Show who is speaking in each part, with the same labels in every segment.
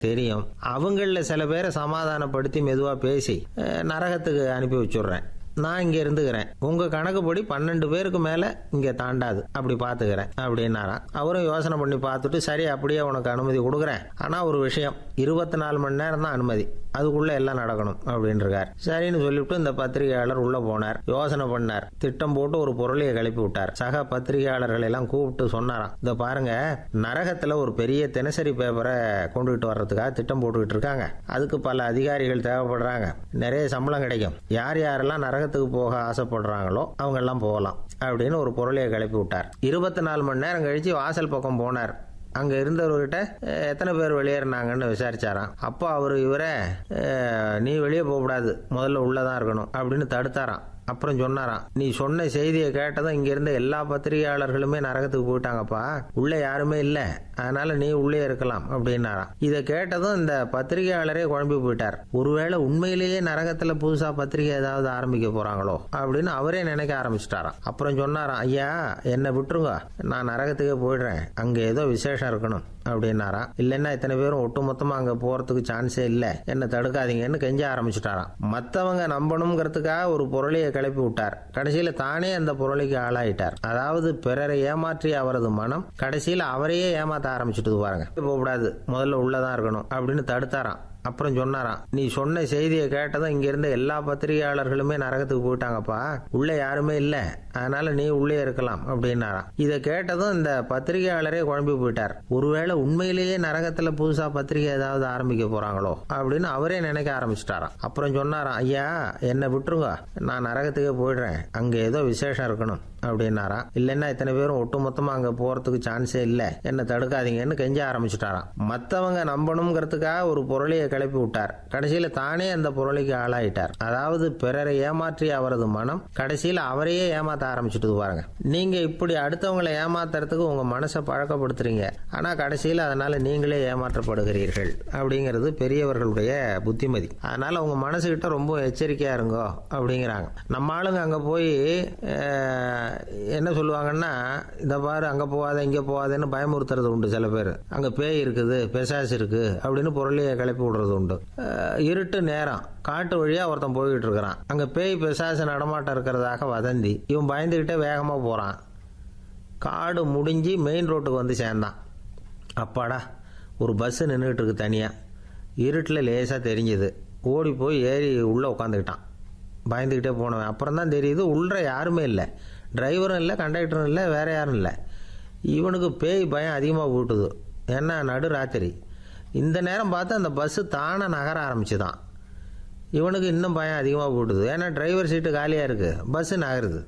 Speaker 1: தெரியும் அவங்கள சில பேரை சமாதானப்படுத்தி மெதுவா பேசி அஹ், நரகத்துக்கு அனுப்பி வச்சுடுறேன் நான் இங்க இருந்துக்கிறேன் உங்க கணக்குப்படி பன்னெண்டு பேருக்கு மேல இங்க தாண்டாது அப்படி பாத்துக்கிறேன் அப்படின்னாராம் அவரும் யோசனை பண்ணி பார்த்துட்டு சரி அப்படியே உனக்கு அனுமதி கொடுக்குறேன் ஆனா ஒரு விஷயம் இருபத்தி நாலு மணி நேரம் தான் அனுமதி அதுக்குள்ள எல்லாம் நடக்கணும் அப்படின்னு இருக்கார் சரின்னு சொல்லிவிட்டு இந்த பத்திரிகையாளர் உள்ள போனார் யோசனை பண்ணார் திட்டம் போட்டு ஒரு பொருளையை கிளப்பி விட்டார் சக பத்திரிகையாளர்களை எல்லாம் கூப்பிட்டு சொன்னாராம் இத பாருங்க நரகத்துல ஒரு பெரிய தினசரி பேப்பரை கொண்டுகிட்டு வர்றதுக்காக திட்டம் போட்டுக்கிட்டு இருக்காங்க அதுக்கு பல அதிகாரிகள் தேவைப்படுறாங்க நிறைய சம்பளம் கிடைக்கும் யார் யாரெல்லாம் நரகத்துக்கு போக ஆசைப்படுறாங்களோ அவங்க எல்லாம் போகலாம் அப்படின்னு ஒரு பொருளையை கிளப்பி விட்டார் இருபத்தி நாலு மணி நேரம் கழிச்சு வாசல் பக்கம் போனார் அங்க இருந்தவர்கிட்ட "அஹ், எத்தனை பேர் வெளியேறினாங்கன்னு விசாரிச்சாராம் அப்போ அவர் இவரை "அஹ், நீ வெளியே போகக்கூடாது முதல்ல உள்ளதான் இருக்கணும் அப்படின்னு தடுத்தாராம் அப்புறம் சொன்னாராம் நீ சொன்ன செய்தியை கேட்டதும் இங்க இருந்த எல்லா பத்திரிகையாளர்களுமே நரகத்துக்கு போயிட்டாங்கப்பா உள்ள யாருமே இல்ல அதனால நீ உள்ளே இருக்கலாம் அப்படின்னாராம் இதை கேட்டதும் இந்த பத்திரிகையாளரே குழம்பி போயிட்டார் ஒருவேளை உண்மையிலேயே நரகத்துல புதுசா பத்திரிகை ஏதாவது ஆரம்பிக்க போறாங்களோ அப்படின்னு அவரே நினைக்க ஆரம்பிச்சிட்டாராம் அப்புறம் சொன்னாராம் ஐயா என்னை விட்டுருங்க நான் நரகத்துக்கே போயிடுறேன் அங்க ஏதோ விசேஷம் இருக்கணும் அப்படின்னாராம் இல்லைன்னா இத்தனை பேரும் ஒட்டுமொத்தமா அங்க போறதுக்கு சான்ஸே இல்ல என்ன தடுக்காதீங்கன்னு கெஞ்ச ஆரம்பிச்சுட்டாராம் மத்தவங்க நம்பணுங்கிறதுக்காக ஒரு பொருளையை கிளப்பி விட்டார் கடைசியில தானே அந்த பொருளைக்கு ஆளாயிட்டார் அதாவது பிறரை ஏமாற்றிய அவரது மனம் கடைசியில அவரையே ஏமாத்த ஆரம்பிச்சுட்டு பாருங்க போகக்கூடாது முதல்ல உள்ளதான் இருக்கணும் அப்படின்னு தடுத்தாராம் அப்புறம் சொன்னாராம் நீ சொன்ன செய்தியை கேட்டதும் இங்க இருந்த எல்லா பத்திரிகையாளர்களுமே நரகத்துக்கு போயிட்டாங்கப்பா உள்ள யாருமே இல்ல அதனால நீ உள்ளே இருக்கலாம் அப்படின்னாராம் இதை கேட்டதும் இந்த பத்திரிகையாளரே குழம்பி போயிட்டார் ஒருவேளை உண்மையிலேயே நரகத்துல புதுசா பத்திரிகை ஏதாவது ஆரம்பிக்க போறாங்களோ அப்படின்னு அவரே நினைக்க ஆரம்பிச்சிட்டாராம் அப்புறம் சொன்னாராம் ஐயா என்னை விட்டுருங்க நான் நரகத்துக்கே போயிடுறேன் அங்க ஏதோ விசேஷம் இருக்கணும் அப்படின்னாராம் இல்லைன்னா இத்தனை பேரும் ஒட்டுமொத்தமா அங்க போறதுக்கு சான்ஸே இல்ல என்ன தடுக்காதீங்கன்னு கெஞ்ச ஆரம்பிச்சுட்டாராம் மத்தவங்க நம்பணுங்கிறதுக்காக ஒரு பொருளையை கிளப்பி விட்டார் கடைசியில தானே அந்த பொருளைக்கு ஆளாயிட்டார் அதாவது பிறரை ஏமாற்றிய அவரது மனம் கடைசியில அவரையே ஏமாத்த ஆரம்பிச்சுட்டு பாருங்க நீங்க இப்படி அடுத்தவங்களை ஏமாத்துறதுக்கு உங்க மனசை பழக்கப்படுத்துறீங்க ஆனா கடைசியில அதனால நீங்களே ஏமாற்றப்படுகிறீர்கள் அப்படிங்கிறது பெரியவர்களுடைய புத்திமதி அதனால உங்க மனசுகிட்ட ரொம்ப எச்சரிக்கையா இருங்கோ அப்படிங்கிறாங்க நம்ம ஆளுங்க அங்க போய் அஹ், என்ன சொல்லுவாங்கன்னா இந்த பாரு அங்க போகாத இங்க போகாதன்னு பயமுறுத்துறது உண்டு சில பேர் அங்க பேய் இருக்குது பிசாசு இருக்கு அப்படின்னு பொருளையை கிளப்பி விடுறது உண்டு அஹ், இருட்டு நேரம் காட்டு வழியா ஒருத்தன் போய்கிட்டு இருக்கிறான் அங்க பேய் பிசாசு நடமாட்டம் இருக்கிறதாக வதந்தி இவன் பயந்துகிட்டே வேகமா போறான் காடு முடிஞ்சு மெயின் ரோட்டுக்கு வந்து சேர்ந்தான் அப்பாடா ஒரு பஸ்ஸு நின்றுட்டு இருக்கு தனியாக இருட்டில் லேசாக தெரிஞ்சுது ஓடி போய் ஏறி உள்ளே உட்காந்துக்கிட்டான் பயந்துக்கிட்டே போனவன் அப்புறம் தான் தெரியுது உள்ள யாருமே இல்லை டிரைவரும் இல்லை கண்டக்டரும் இல்லை வேற யாரும் இல்லை இவனுக்கு பேய் பயம் அதிகமாக ஊட்டுது ஏன்னா நடு ராத்திரி இந்த நேரம் பார்த்து அந்த பஸ்ஸு தானே நகர ஆரம்பிச்சுதான் இவனுக்கு இன்னும் பயம் அதிகமாக போட்டுது ஏன்னா டிரைவர் சீட்டு காலியாக இருக்குது பஸ்ஸு நகருது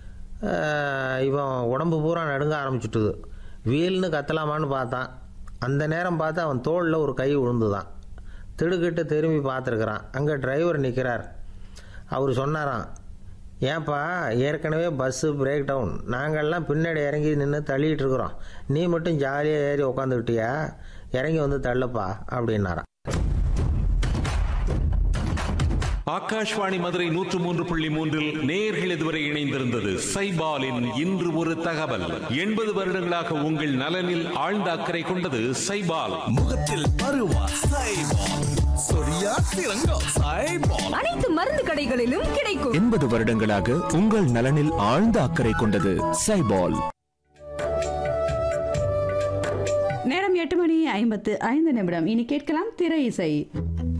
Speaker 1: ஆஹ் இவன் உடம்பு பூரா நடுங்க ஆரம்பிச்சுட்டுது வீல்னு கத்தலாமான்னு பார்த்தான் அந்த நேரம் பார்த்து அவன் தோளில் ஒரு கை விழுந்துதான் திடுக்கிட்டு திரும்பி பார்த்துருக்குறான் அங்கே டிரைவர் நிற்கிறார் அவர் சொன்னாராம் ஏன்பா ஏற்கனவே பஸ்ஸு பிரேக் டவுன் நாங்கள்லாம் பின்னாடி இறங்கி நின்று தள்ளிட்டு இருக்கிறோம் நீ மட்டும் ஜாலியாக ஏறி உக்காந்துக்கிட்டியா இறங்கி வந்து தள்ளுப்பா அப்படின்னாராம்
Speaker 2: ஆகாஷ்வாணி மதுரை நூற்று மூன்று புள்ளி மூன்றில் நேர்கள் இதுவரை இணைந்திருந்தது சைபாலின் இன்று ஒரு தகவல் எண்பது வருடங்களாக உங்கள் நலனில் ஆழ்ந்த அக்கறை கொண்டது சைபால்
Speaker 3: முகத்தில் பருவா சைபால் சொரியா சிறங்கோ சைபால்
Speaker 4: அனைத்து மருந்து கடைகளிலும் கிடைக்கும்
Speaker 5: எண்பது வருடங்களாக உங்கள் நலனில் ஆழ்ந்த அக்கறை கொண்டது சைபால்
Speaker 6: நேரம் எட்டு மணி ஐம்பத்து ஐந்து நிமிடம் இனி கேட்கலாம் திரை இசை